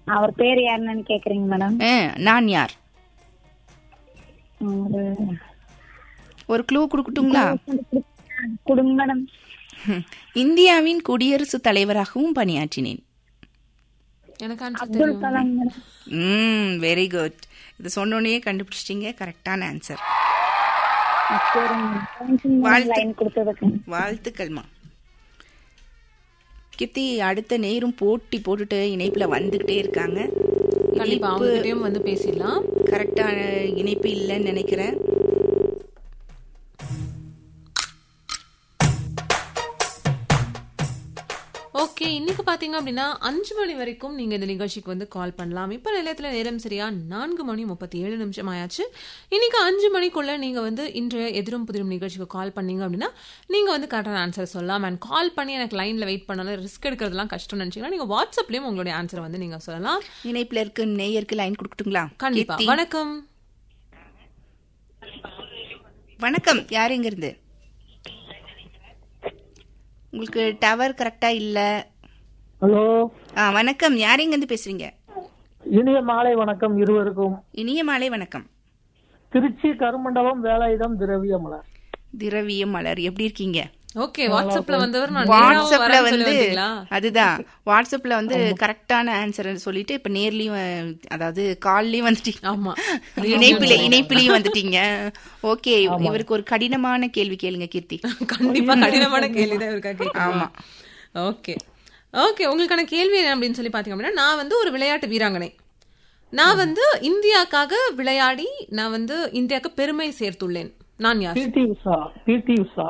அவர் பேர் யாருன்னு கேக்குறீங்க மேடம் ஆ, நான் யார் ஒரு ஒரு க்ளூ கொடுக்கட்டுங்களா கொடுங்க மேடம் ஹம். இந்தியாவின் குடியரசுத் தலைவராகவும் பணியாற்றினேன் எனக்கு ஆன்சர் அப்துல் தெரியும் Kalam madam hmm very good இது சொன்னோடனே கண்டுபிடிச்சிட்டீங்க கரெக்டான ஆன்சர் சரிங்க வாழ்த்து. லைன் கொடுத்ததுக்கு வாழ்த்துக்கள்மா கித்தி அடுத்த நேரும் போட்டி போட்டுட்டு இணைப்புல வந்துகிட்டே இருக்காங்க கண்டிப்பா அவங்க கிட்டயும் வந்து பேசிடலாம் கரெக்டான இணைப்பு இல்லைன்னு நினைக்கிறேன் ஓகே இன்னைக்கு பாத்தீங்க அப்படின்னா அஞ்சு மணி வரைக்கும் நீங்க இந்த நிகழ்ச்சிக்கு வந்து கால் பண்ணலாம் இப்ப நிலையத்துல நேரம் சரியா நான்கு மணி முப்பத்தி ஏழு நிமிஷம் ஆயாச்சு இன்னைக்கு அஞ்சு மணிக்குள்ள நீங்க வந்து இன்றைய எதிரும் புதிரும் நிகழ்ச்சிக்கு கால் பண்ணீங்க அப்படின்னா நீங்க வந்து கரெக்டான ஆன்சர் சொல்லலாம் அண்ட் கால் பண்ணி எனக்கு லைன்ல வெயிட் பண்ணாலும் ரிஸ்க் எடுக்கிறதுலாம் கஷ்டம் நினைச்சீங்கன்னா நீங்க வாட்ஸ்அப்லயும் உங்களுடைய ஆன்சர் வந்து நீங்க சொல்லலாம் இணைப்புல இருக்கு நேயருக்கு லைன் கொடுக்கட்டுங்களா கண்டிப்பா கீர்த்தி. வணக்கம் வணக்கம் யார் எங்க இருந்து உங்களுக்கு டவர் கரெக்டா இல்ல ஹலோ ஆ வணக்கம் யார் எங்க இருந்து பேசுறீங்க இனிய மாலை வணக்கம் இருவருக்கும் இனிய மாலை வணக்கம் திருச்சி கருமண்டபம் வேலாயுதம் திரவியமலர் திரவிய மலர் எப்படி இருக்கீங்க ஓகே வாட்ஸ்அப்ல வந்தவர் நான் நேராவும் வாட்ஸ்அப்ல வரேன்னு சொல்லி வந்து வந்தீங்களா? அதுதான் வாட்ஸ்அப்ல வந்து கரெக்டான ஆன்சர் சொல்லிட்டு இப்ப நேர்லயும் அஹ், அதாவது கால்லயும் வந்துட்டீங்க ஆமா இணைப்பில இணைப்பிலையும் வந்துட்டீங்க ஓகே இவருக்கு ஒரு கடினமான கேள்வி கேளுங்க கீர்த்தி கண்டிப்பா கடினமான கேள்விதான் இருக்கா கேட்கணுமா ஓகே ஓகே உங்களுக்கான கேள்வி என்ன அப்படின்னு சொல்லி பாத்தீங்க அப்படின்னா நான் வந்து ஒரு விளையாட்டு வீராங்கனை நான் வந்து இந்தியாக்காக விளையாடி நான் வந்து இந்தியாவுக்கு பெருமை சேர்த்துள்ளேன் நான் யார் பிடி உஷா பிடி உஷா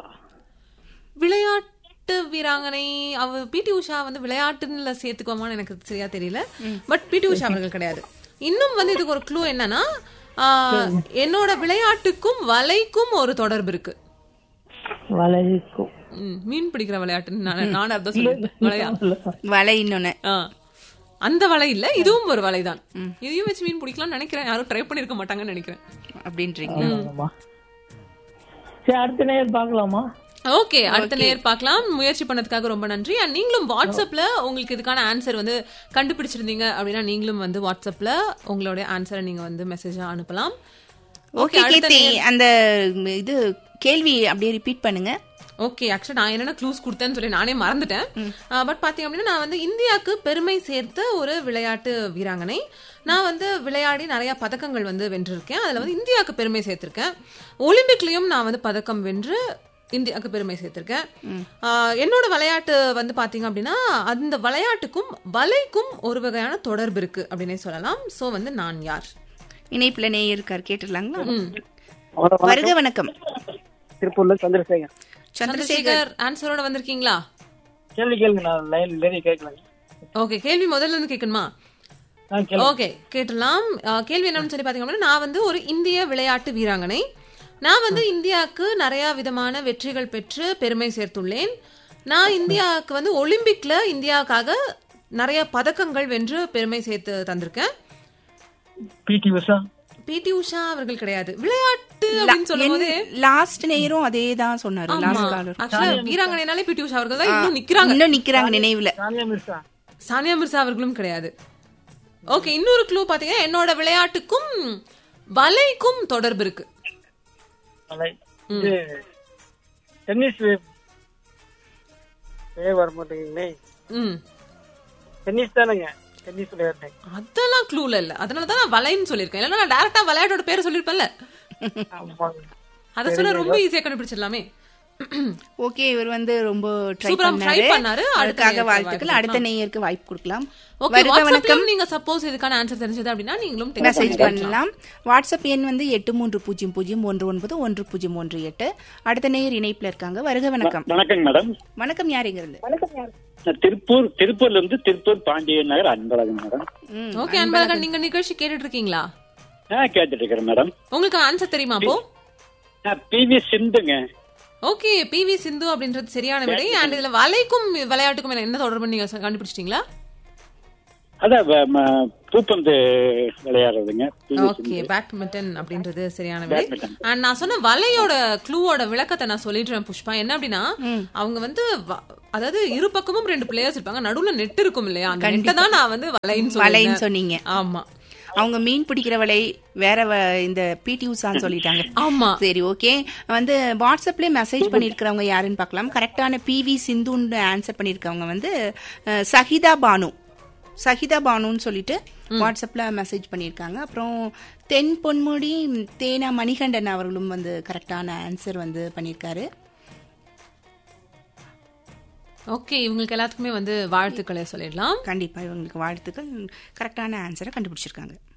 விளையாட்டு வீராங்கனை அவ பிடி உஷா வந்து விளையாட்டுல சேர்த்துக்குவாமான்னு எனக்கு சரியா தெரியல பட் பிடி உஷா அவர்கள் கிடையாது இன்னும் வந்து இதுக்கு ஒரு க்ளூ என்னன்னா ஆஹ், என்னோட விளையாட்டுக்கும் வலைக்கும் ஒரு தொடர்பு இருக்கு வளைக்கும் ம், மீன் பிடிக்கிற விளையாட்டு நான் நான் அதான் சொல்லிருப்பேன் வலையா வலை இன்னொன்னு ஆ. அந்த வலை இல்ல இதுவும் ஒரு வலைதான் இதையும் வச்சு மீன் பிடிக்கலாம்னு நினைக்கிறேன் யாரும் ட்ரை பண்ணிருக்க மாட்டாங்கன்னு நினைக்கிறேன் அப்படின்றீங்க ஆமாம்மா. சரி அடுத்த நேரம் பார்க்கலாமா ஓகே அடுத்த நேர் பார்க்கலாம் முயற்சி பண்ணதுக்காக ரொம்ப நன்றி அண்ட் நீங்களும் வாட்ஸ்அப்ல உங்களுக்கு இதுக்கான ஆன்சர் வந்து கண்டுபிடிச்சிருந்தீங்க அப்படின்னா நீங்களும் வந்து வாட்ஸ்அப்ல உங்களுடைய ஆன்சரை நீங்க வந்து மெசேஜா அனுப்பலாம் ஓகே கீர்த்தி அந்த இது கேள்வி அப்படியே ரிப்பீட் பண்ணுங்க ஓகே ஆக்சுவலா நான் என்னென்ன க்ளூஸ் கொடுத்தேன்னு சொல்லி நானே மறந்துட்டேன் பட் பாத்தீங்க அப்படின்னா நான் வந்து இந்தியாவுக்கு பெருமை சேர்த்த ஒரு விளையாட்டு வீராங்கனை நான் வந்து விளையாடி நிறைய பதக்கங்கள் வந்து வென்றிருக்கேன் அதுல வந்து இந்தியாவுக்கு பெருமை சேர்த்திருக்கேன் ஒலிம்பிக்லயும் நான் வந்து பதக்கம் வென்று இந்தியாவுக்கு பெருமை சேர்த்திருக்கேன் ஆஹ் என்னோட விளையாட்டு வந்து பாத்தீங்க அப்படின்னா அந்த விளையாட்டுக்கும் வலைக்கும் ஒரு வகையான தொடர்பு இருக்கு அப்படின்னே சொல்லலாம் சோ வந்து நான் யார் இணைப்புல நேயர் இருக்கார் கேட்டுடலாங்களா ம். வருக வணக்கம் திருப்பூர்ல சந்திரசேகர் சந்திரசேகர் சந்திரசேகர் ஆன்சரோட வந்திருக்கீங்களா கேள்வி கேளுங்க நான் லைன் நிறைய கேட்கலாங்க ஓகே கேள்வி முதல்ல இருந்து கேட்கணுமா நான் கேள்வி ஓகே கேட்டலாம் அஹ், கேள்வி என்னன்னு சொல்லி பாத்தீங்க அப்படின்னா நான் வந்து ஒரு இந்திய விளையாட்டு வீராங்கனை நான் வந்து இந்தியாவுக்கு நிறைய விதமான வெற்றிகள் பெற்று பெருமை சேர்த்துள்ளேன் நான் இந்தியாவுக்கு வந்து ஒலிம்பிக்ல இந்தியாவுக்காக நிறைய பதக்கங்கள் வென்று பெருமை சேர்த்து தந்திருக்கேன் பிடி உஷா பிடி உஷா அவர்கள் கிடையாது விளையாட்டு அப்படின்னு சொல்லும் போது லாஸ்ட் நேயரும் அதே தான் சொன்னாரு லாஸ்ட் காலர் ஆக்சுவலா வீராங்கனைனாலே பிடி உஷா அவர்கள் தான் இன்னும் நிக்கிறாங்க இன்னும் நிக்கிறாங்க நினைவுல சானியா மிர்சா சானியா மிர்சா அவர்களும் கிடையாது ஓகே இன்னொரு க்ளூ பாத்தீங்கன்னா என்னோட விளையாட்டுக்கும் வலைக்கும் தொடர்பு இருக்கு வலை. இது டென்னிஸ் பேர் வர மாட்டேங்குங்களே ம் டென்னிஸ் தானேங்க டென்னிஸ் விளையாடுறேன் அதெல்லாம் க்ளூல இல்ல அதனால தான் நான் வலைன்னு சொல்லிருக்கேன் இல்லைன்னா நான் டேரக்டா விளையாட்டோட பேரை சொல்லிருப்பேன்ல ஆமாங்க அத சொன்னா ரொம்ப ஈஸியா கண்டுபிடிச்சிடலாமே ஓகே இவர் வந்து ரொம்ப ட்ரை சூப்பரா try பண்ணாரு பண்ணாரு. அடுத்த அதுக்காக நேயருக்கு வாழ்த்துக்கள் வாய்ப்பு அடுத்த நேயருக்கு வாய்ப்பு கொடுக்கலாம் ஓகே வருக வணக்கம் வாட்ஸ்அப்லயும் நீங்க சப்போஸ் இதுக்கான ஆன்சர் தெரிஞ்சது அப்படின்னா நீங்களும் text மெசேஜ் பண்ணலாம். பண்ணலாம் வாட்ஸ்அப் எண் வந்து எட்டு மூன்று பூஜ்ஜியம் பூஜ்ஜியம் ஒன்று ஒன்பது ஒன்று பூஜ்ஜியம் ஒன்று எட்டு அடுத்த நேயர் இணைப்புல இருக்காங்க வருக வணக்கம் வணக்கங்க மேடம் வணக்கம் யார் எங்க இருந்து நான் திருப்பூர் திருப்பூர்ல இருந்து Tiruppur Pandian Nagar Anbazhagan madam hmm, okay Anbazhagan நீங்க நிகழ்ச்சி கேட்டுட்டு இருக்கீங்களா நான் கேட்டுட்டு இருக்கிறேன் மேடம் உங்களுக்கு ஆன்சர் தெரியுமா அப்போ நான் பிவி சிந்துங்க ஓகே பிவி சிந்து அப்படின்றது சரியான விடை அண்ட் இதுல வலைக்கும் விளையாட்டுக்கும் என்ன தொடர்பு நீங்க கண்டுபிடிச்சிட்டீங்களா அதான் வ- ம- பூப்பந்து விளையாடுறதுங்க PV ஓகே சிந்து. பேட்மிண்டன் அப்படின்றது சரியான விடை Badminton. அண்ட் நான் சொன்ன வலையோட க்ளூவோட விளக்கத்தை நான் சொல்லிடுறேன் புஷ்பா என்ன அப்படின்னா அவங்க வந்து வ- அதாவது இரு பக்கமும் ரெண்டு பிளேயர்ஸ் இருப்பாங்க நடுவுல நெட் இருக்கும் இல்லையா அந்த நெட்டை தான் நான் வந்து வலைன்னு வலைன்னு சொல்லிட்டேன் சொன்னீங்க ஆமா அவங்க மீன் பிடிக்கிற வலை வேற வ- இந்த பிடி உஷான்னு சொல்லிட்டாங்க ஆமா சரி ஓகே வந்து வாட்ஸ்அப்லயே மெசேஜ் பண்ணிருக்கிறவங்க யாருன்னு பார்க்கலாம் கரெக்டான பிவி சிந்துன்னு ஆன்சர் பண்ணிருக்கவங்க வந்து அஹ், சஹிதா பானு சஹிதா பானுன்னு சொல்லிட்டு வாட்ஸ்அப்ல மெசேஜ் பண்ணியிருக்காங்க அப்புறம் தென் பொன்முடி தேனா மணிகண்டன் அவர்களும் வந்து கரெக்டான ஆன்சர் வந்து பண்ணியிருக்காரு ஓகே இவங்களுக்கு எல்லாத்துக்குமே வந்து வாழ்த்துக்களை சொல்லிடலாம் கண்டிப்பா இவங்களுக்கு வாழ்த்துக்கள் கரெக்டான ஆன்சரை கண்டுபிடிச்சிருக்காங்க